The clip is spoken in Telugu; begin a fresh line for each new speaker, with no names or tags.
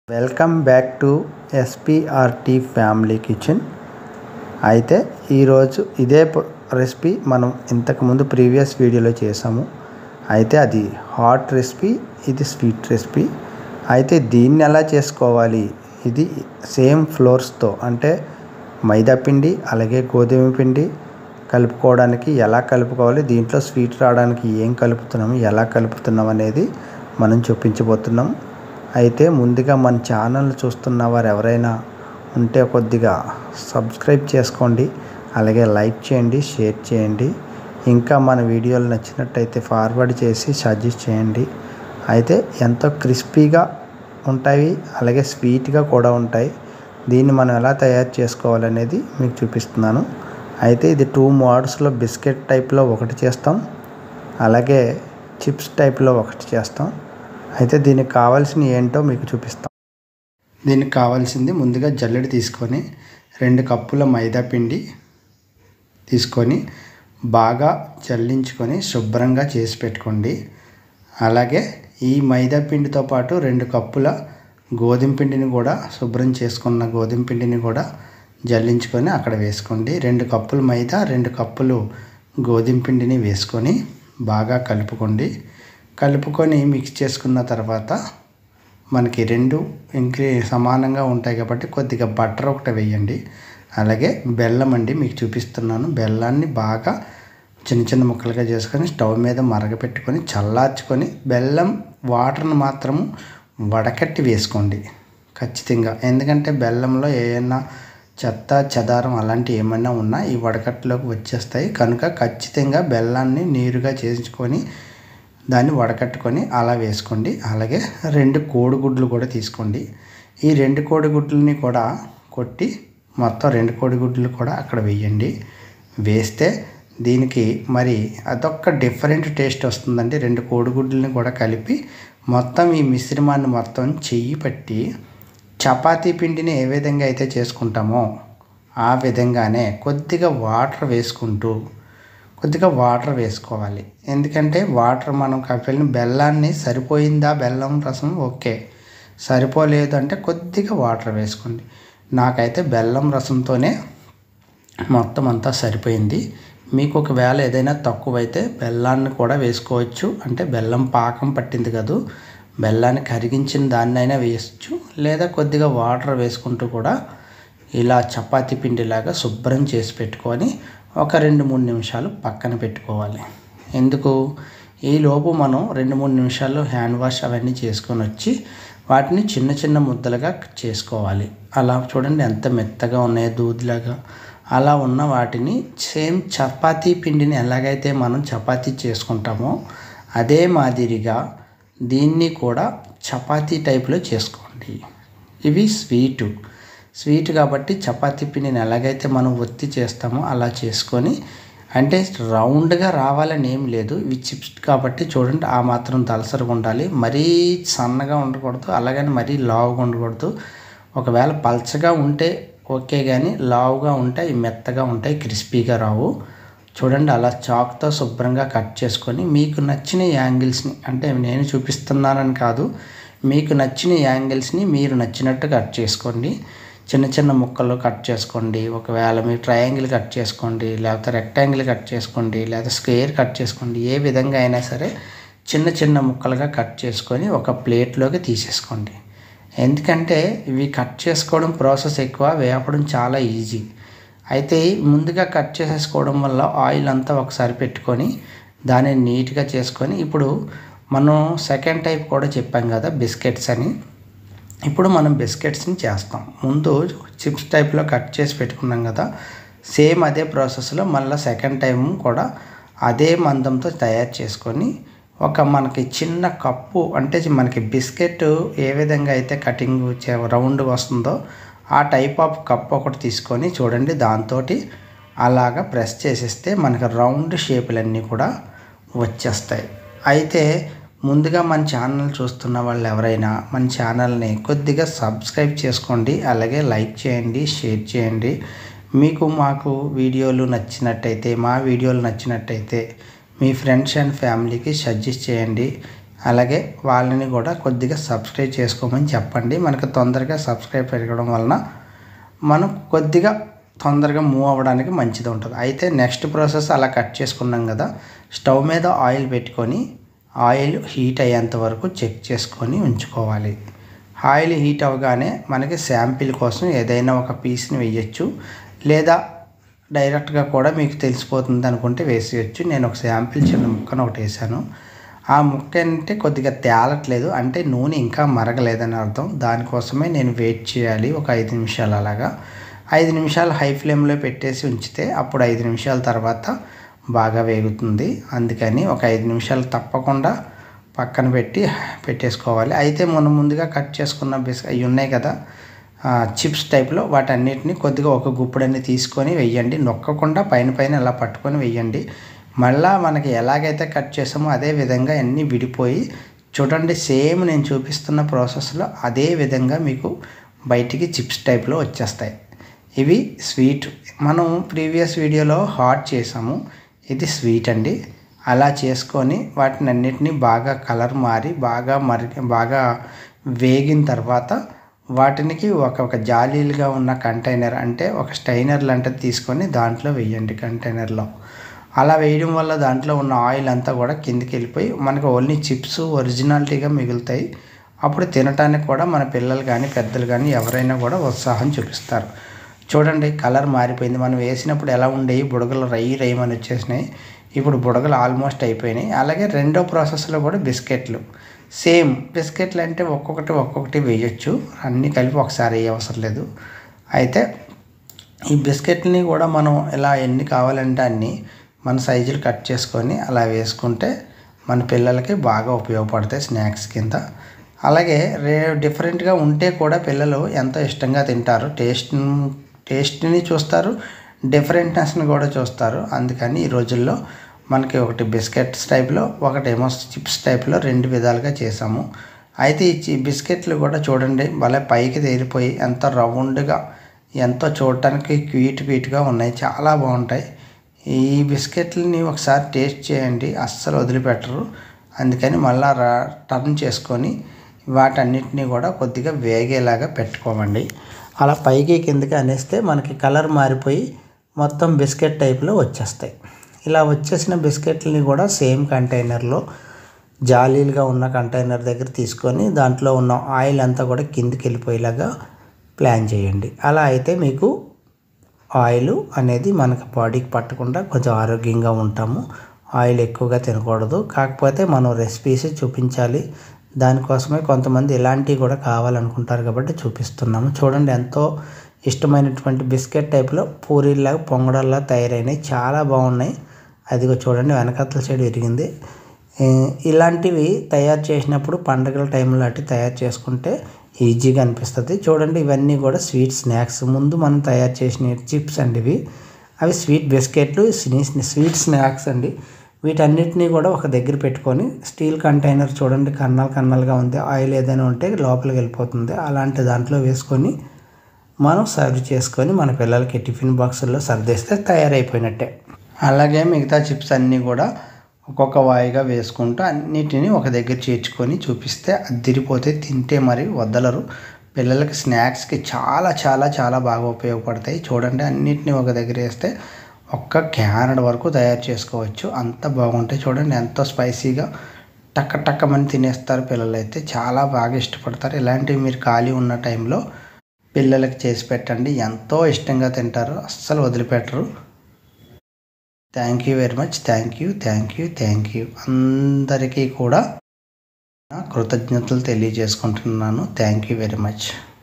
welcome back to SPRT family kitchen అయితే ఈరోజు ఇదే ప- రెసిపీ మనం ఇంతకుముందు ప్రీవియస్ వీడియోలో చేసాము అయితే అది హాట్ రెసిపీ ఇది స్వీట్ రెసిపీ అయితే దీన్ని ఎలా చేసుకోవాలి ఇది సేమ్ ఫ్లోర్స్తో అంటే మైదా పిండి అలాగే గోధుమ పిండి కలుపుకోవడానికి ఎలా కలుపుకోవాలి దీంట్లో స్వీట్ రావడానికి ఏం కలుపుతున్నాము ఎలా కలుపుతున్నాం అనేది మనం చూపించబోతున్నాం అయితే ముందుగా మన ఛానల్ చూస్తున్న వారు ఎవరైనా ఉంటే కొద్దిగా సబ్స్క్రైబ్ చేసుకోండి అలాగే లైక్ చేయండి షేర్ చేయండి ఇంకా మన వీడియోలు నచ్చినట్టయితే ఫార్వర్డ్ చేసి సజెస్ట్ చేయండి అయితే ఎంతో క్రిస్పీగా ఉంటాయి అలాగే స్వీట్గా కూడా ఉంటాయి దీన్ని మనం ఎలా తయారు చేసుకోవాలనేది మీకు చూపిస్తున్నాను అయితే ఇది టూ మోడ్స్లో బిస్కెట్ టైప్లో ఒకటి చేస్తాం అలాగే చిప్స్ టైప్లో ఒకటి చేస్తాం అయితే దీనికి కావాల్సిన ఏంటో మీకు చూపిస్తాం దీనికి కావాల్సింది ముందుగా జల్లెడ తీసుకొని రెండు కప్పుల మైదా పిండి తీసుకొని బాగా జల్లించుకొని శుభ్రంగా చేసి పెట్టుకోండి అలాగే ఈ మైదా పిండితో పాటు రెండు కప్పుల గోధుమ పిండిని కూడా శుభ్రం చేసుకున్న గోధుమ పిండిని కూడా జల్లించుకొని అక్కడ వేసుకోండి రెండు కప్పులు మైదా రెండు కప్పులు గోధుమ పిండిని వేసుకొని బాగా కలుపుకోండి కలుపుకొని మిక్స్ చేసుకున్న తర్వాత మనకి రెండు ఇంక్రీ సమానంగా ఉంటాయి కాబట్టి కొద్దిగా బటర్ ఒకటి వేయండి అలాగే బెల్లం అండి మీకు చూపిస్తున్నాను బెల్లాన్ని బాగా చిన్న చిన్న ముక్కలుగా చేసుకొని స్టవ్ మీద మరగపెట్టుకొని చల్లార్చుకొని బెల్లం వాటర్ని మాత్రం వడకట్టి వేసుకోండి ఖచ్చితంగా ఎందుకంటే బెల్లంలో ఏమైనా చెత్త చెదారం అలాంటివి ఏమైనా ఉన్నా ఈ వడకట్టులోకి వచ్చేస్తాయి కనుక ఖచ్చితంగా బెల్లాన్ని నీరుగా చేసుకొని దాన్ని వడకట్టుకొని అలా వేసుకోండి అలాగే రెండు కోడిగుడ్లు కూడా తీసుకోండి ఈ రెండు కోడిగుడ్లని కూడా కొట్టి మొత్తం రెండు కోడిగుడ్లు కూడా అక్కడ వేయండి వేస్తే దీనికి మరి అదొక డిఫరెంట్ టేస్ట్ వస్తుందండి రెండు కోడిగుడ్లని కూడా కలిపి మొత్తం ఈ మిశ్రమాన్ని మొత్తం చెయ్యి పట్టి చపాతీ పిండిని ఏ విధంగా అయితే చేసుకుంటామో ఆ విధంగానే కొద్దిగా వాటర్ వేసుకుంటూ కొద్దిగా వాటర్ వేసుకోవాలి ఎందుకంటే వాటర్ మనం కలిపిన బెల్లాన్ని సరిపోయిందా బెల్లం రసం ఓకే సరిపోలేదు అంటే కొద్దిగా వాటర్ వేసుకోండి నాకైతే బెల్లం రసంతోనే మొత్తం అంతా సరిపోయింది మీకు ఒకవేళ ఏదైనా తక్కువైతే బెల్లాన్ని కూడా వేసుకోవచ్చు అంటే బెల్లం పాకం పట్టింది కదూ బెల్లాన్ని కరిగించిన దాన్నైనా వేయచ్చు లేదా కొద్దిగా వాటర్ వేసుకుంటూ కూడా ఇలా చపాతీ పిండిలాగా శుభ్రం చేసి పెట్టుకొని ఒక రెండు మూడు నిమిషాలు పక్కన పెట్టుకోవాలి ఎందుకు ఈ లోపు మనం రెండు మూడు నిమిషాల్లో హ్యాండ్ వాష్ అవన్నీ చేసుకొని వచ్చి వాటిని చిన్న చిన్న ముద్దలుగా చేసుకోవాలి అలా చూడండి ఎంత మెత్తగా ఉన్నాయో దూదిలాగా అలా ఉన్న వాటిని సేమ్ చపాతీ పిండిని ఎలాగైతే మనం చపాతీ చేసుకుంటామో అదే మాదిరిగా దీన్ని కూడా చపాతీ టైప్లో చేసుకోండి ఇవి స్వీటు స్వీట్ కాబట్టి చపాతీ పిండిని ఎలాగైతే మనం ఒత్తి చేస్తామో అలా చేసుకొని అంటే రౌండ్గా రావాలని ఏం లేదు ఇవి చిప్స్ కాబట్టి చూడండి ఆ మాత్రం దలసరిగా ఉండాలి మరీ సన్నగా ఉండకూడదు అలాగని మరీ లావుగా ఉండకూడదు ఒకవేళ పల్చగా ఉంటే ఓకే కానీ లావుగా ఉంటే అవి మెత్తగా ఉంటాయి క్రిస్పీగా రావు చూడండి అలా చాక్తో శుభ్రంగా కట్ చేసుకొని మీకు నచ్చిన యాంగిల్స్ని అంటే నేను చూపిస్తున్నానని కాదు మీకు నచ్చిన యాంగిల్స్ని మీరు నచ్చినట్టు కట్ చేసుకోండి చిన్న చిన్న ముక్కలు కట్ చేసుకోండి ఒకవేళ మీరు ట్రయాంగిల్ కట్ చేసుకోండి లేకపోతే రెక్టాంగిల్ కట్ చేసుకోండి లేదా స్క్వేర్ కట్ చేసుకోండి ఏ విధంగా అయినా సరే చిన్న చిన్న ముక్కలుగా కట్ చేసుకొని ఒక ప్లేట్లోకి తీసేసుకోండి ఎందుకంటే ఇవి కట్ చేసుకోవడం ప్రాసెస్ ఎక్కువ వేపడం చాలా ఈజీ అయితే ముందుగా కట్ చేసేసుకోవడం వల్ల ఆయిల్ అంతా ఒకసారి పెట్టుకొని దాన్ని నీట్గా చేసుకొని ఇప్పుడు మనం సెకండ్ టైప్ కూడా చెప్పాం కదా బిస్కెట్స్ అని ఇప్పుడు మనం బిస్కెట్స్ని చేస్తాం ముందు చిప్స్ టైప్లో కట్ చేసి పెట్టుకున్నాం కదా సేమ్ అదే ప్రాసెస్లో మళ్ళీ సెకండ్ టైం కూడా అదే మందంతో తయారు చేసుకొని ఒక మనకి చిన్న కప్పు అంటే మనకి బిస్కెట్ ఏ విధంగా అయితే కటింగ్ రౌండ్ వస్తుందో ఆ టైప్ ఆఫ్ కప్ ఒకటి తీసుకొని చూడండి దాంతో అలాగా ప్రెస్ చేసేస్తే మనకి రౌండ్ షేపులన్నీ కూడా వచ్చేస్తాయి అయితే ముందుగా మన ఛానల్ చూస్తున్న వాళ్ళు ఎవరైనా మన ఛానల్ని కొద్దిగా సబ్స్క్రైబ్ చేసుకోండి అలాగే లైక్ చేయండి షేర్ చేయండి మీకు మాకు వీడియోలు నచ్చినట్టయితే మా వీడియోలు నచ్చినట్టయితే మీ ఫ్రెండ్స్ అండ్ ఫ్యామిలీకి సజెస్ట్ చేయండి అలాగే వాళ్ళని కూడా కొద్దిగా సబ్స్క్రైబ్ చేసుకోమని చెప్పండి మనకు తొందరగా సబ్స్క్రైబ్ పెరగడం వలన మనం కొద్దిగా తొందరగా మూవ్ అవ్వడానికి మంచిది ఉంటుంది అయితే నెక్స్ట్ ప్రాసెస్ అలా కట్ చేసుకున్నాం కదా స్టవ్ మీద ఆయిల్ పెట్టుకొని ఆయిల్ హీట్ అయ్యేంత వరకు చెక్ చేసుకొని ఉంచుకోవాలి ఆయిల్ హీట్ అవ్వగానే మనకి శాంపిల్ కోసం ఏదైనా ఒక పీస్ని వేయచ్చు లేదా డైరెక్ట్గా కూడా మీకు తెలిసిపోతుంది అనుకుంటే వేసేయచ్చు నేను ఒక శాంపిల్ చిన్న ముక్కను ఒకటి వేసాను ఆ ముక్క అంటే కొద్దిగా తేలట్లేదు అంటే నూనె ఇంకా మరగలేదని అర్థం దానికోసమే నేను వెయిట్ చేయాలి ఒక ఐదు నిమిషాలు అలాగా ఐదు నిమిషాలు హై ఫ్లేమ్లో పెట్టేసి ఉంచితే అప్పుడు ఐదు నిమిషాల తర్వాత బాగా వేగుతుంది అందుకని ఒక ఐదు నిమిషాలు తప్పకుండా పక్కన పెట్టి పెట్టేసుకోవాలి అయితే మనం ముందుగా కట్ చేసుకున్న బిస్ అవి ఉన్నాయి కదా చిప్స్ టైప్లో వాటన్నిటిని కొద్దిగా ఒక గుప్పుడన్ని తీసుకొని వెయ్యండి నొక్కకుండా పైన పైన ఇలా పట్టుకొని వెయ్యండి మళ్ళా మనకి ఎలాగైతే కట్ చేసామో అదే విధంగా అన్నీ విడిపోయి చూడండి సేమ్ నేను చూపిస్తున్న ప్రాసెస్లో అదే విధంగా మీకు బయటికి చిప్స్ టైప్లో వచ్చేస్తాయి ఇవి స్వీట్ మనం ప్రీవియస్ వీడియోలో హాట్ చేసాము ఇది స్వీట్ అండి అలా చేసుకొని వాటిని అన్నిటినీ బాగా కలర్ మారి బాగా మరి బాగా వేగిన తర్వాత వాటికి ఒక ఒక జాలీలుగా ఉన్న కంటైనర్ అంటే ఒక స్టైనర్ లాంటిది తీసుకొని దాంట్లో వేయండి కంటైనర్లో అలా వేయడం వల్ల దాంట్లో ఉన్న ఆయిల్ అంతా కూడా కిందికి వెళ్ళిపోయి మనకు ఓన్లీ చిప్స్ ఒరిజినాలిటీగా మిగులుతాయి అప్పుడు తినటానికి కూడా మన పిల్లలు కానీ పెద్దలు కానీ ఎవరైనా కూడా ఉత్సాహం చూపిస్తారు చూడండి కలర్ మారిపోయింది మనం వేసినప్పుడు ఎలా ఉండేవి బుడగలు రై రైమని వచ్చేసినాయి ఇప్పుడు బుడగలు ఆల్మోస్ట్ అయిపోయినాయి అలాగే రెండో ప్రాసెస్లో కూడా బిస్కెట్లు సేమ్ బిస్కెట్లు అంటే ఒక్కొక్కటి ఒక్కొక్కటి వేయచ్చు అన్నీ కలిపి ఒకసారి వేయ అవసరం లేదు అయితే ఈ బిస్కెట్ని కూడా మనం ఇలా ఎన్ని కావాలంటే అన్ని మన సైజులు కట్ చేసుకొని అలా వేసుకుంటే మన పిల్లలకి బాగా ఉపయోగపడతాయి స్నాక్స్ కింద అలాగే రే డిఫరెంట్గా ఉంటే కూడా పిల్లలు ఎంతో ఇష్టంగా తింటారు టేస్ట్ టేస్ట్ని చూస్తారు డిఫరెంట్నెస్ని కూడా చూస్తారు అందుకని ఈ రోజుల్లో మనకి ఒకటి బిస్కెట్స్ టైప్లో ఒకటేమో చిప్స్ టైప్లో రెండు విధాలుగా చేసాము అయితే ఈ బిస్కెట్లు కూడా చూడండి భలే పైకి తేలిపోయి ఎంత రౌండ్గా ఎంతో చూడటానికి క్వీట్ క్వీట్గా ఉన్నాయి చాలా బాగుంటాయి ఈ బిస్కెట్లని ఒకసారి టేస్ట్ చేయండి అస్సలు వదిలిపెట్టరు అందుకని మళ్ళా టర్న్ చేసుకొని వాటన్నిటినీ కూడా కొద్దిగా వేగేలాగా పెట్టుకోమండి అలా పైకి కిందకి అనేస్తే మనకి కలర్ మారిపోయి మొత్తం బిస్కెట్ టైప్లో వచ్చేస్తాయి ఇలా వచ్చేసిన బిస్కెట్లని కూడా సేమ్ కంటైనర్లో జాలీలుగా ఉన్న కంటైనర్ దగ్గర తీసుకొని దాంట్లో ఉన్న ఆయిల్ అంతా కూడా కిందికి వెళ్ళిపోయేలాగా ప్లాన్ చేయండి అలా అయితే మీకు ఆయిల్ అనేది మనకు బాడీకి పట్టకుండా కొంచెం ఆరోగ్యంగా ఉంటాము ఆయిల్ ఎక్కువగా తినకూడదు కాకపోతే మనం రెసిపీస్ చూపించాలి దానికోసమే కొంతమంది ఇలాంటివి కూడా కావాలనుకుంటారు కాబట్టి చూపిస్తున్నాము చూడండి ఎంతో ఇష్టమైనటువంటి బిస్కెట్ టైప్లో పూరీలాగా పొంగడాల్లా తయారైనాయి చాలా బాగున్నాయి అదిగో చూడండి వెనకతల సైడ్ విరిగింది ఇలాంటివి తయారు చేసినప్పుడు పండగల టైంలో అటు తయారు చేసుకుంటే ఈజీగా అనిపిస్తుంది చూడండి ఇవన్నీ కూడా స్వీట్ స్నాక్స్ ముందు మనం తయారు చేసిన చిప్స్ అండి ఇవి అవి స్వీట్ బిస్కెట్లు స్వీట్ స్నాక్స్ అండి వీటన్నిటినీ కూడా ఒక దగ్గర పెట్టుకొని స్టీల్ కంటైనర్ చూడండి కన్నాలు కన్నాలుగా ఉంది ఆయిల్ ఏదైనా ఉంటే లోపలికి వెళ్ళిపోతుంది అలాంటి దాంట్లో వేసుకొని మనం సర్వ్ చేసుకొని మన పిల్లలకి టిఫిన్ బాక్సుల్లో సర్దేస్తే తయారైపోయినట్టే అలాగే మిగతా చిప్స్ అన్నీ కూడా ఒక్కొక్క వాయిగా వేసుకుంటూ అన్నిటిని ఒక దగ్గర చేర్చుకొని చూపిస్తే అద్దిరిపోతే తింటే మరి వదలరు పిల్లలకి స్నాక్స్కి చాలా చాలా చాలా బాగా ఉపయోగపడతాయి చూడండి అన్నిటిని ఒక దగ్గర వేస్తే ఒక్క క్యానడ్ వరకు తయారు చేసుకోవచ్చు అంత బాగుంటాయి చూడండి ఎంతో స్పైసీగా టక్క టక్కమని తినేస్తారు పిల్లలు అయితే చాలా బాగా ఇష్టపడతారు ఇలాంటివి మీరు ఖాళీ ఉన్న టైంలో పిల్లలకి చేసి పెట్టండి ఎంతో ఇష్టంగా తింటారు అస్సలు వదిలిపెట్టరు thank you very much thank you thank you thank you అందరికీ కూడా కృతజ్ఞతలు తెలియజేసుకుంటున్నాను థ్యాంక్ యూ వెరీ మచ్